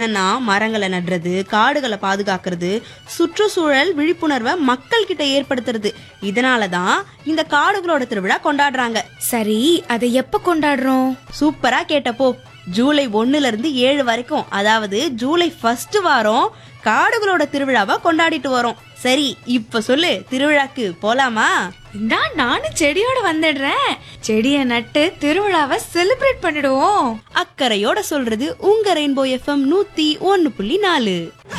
என்னன்னா மரங்களை நடுறது காடுகளை பாதுகாக்கிறது சுற்றுச்சூழல் விழிப்புணர்வை மக்கள் கிட்ட ஏற்படுத்துறது இதனால தான் இந்த காடுகளோட திருவிழா கொண்டாடுறாங்க சரி அதை எப்ப கொண்டாடுறோம் சூப்பரா கேட்டப்போ ஜூலை ஒண்ணுல இருந்து ஏழு வரைக்கும் அதாவது ஜூலை ஃபர்ஸ்ட் வாரம் காடுகளோட திருவிழாவை கொண்டாடிட்டு வரோம் சரி இப்ப சொல்லு திருவிழாக்கு போலாமா இந்தா நானும் செடியோட வந்துடுறேன் செடியை நட்டு திருவிழாவை செலிப்ரேட் பண்ணிடுவோம் அக்கறையோட சொல்றது உங்க ரெயின்போ எஃப்எம் நூத்தி ஒன்னு புள்ளி நாலு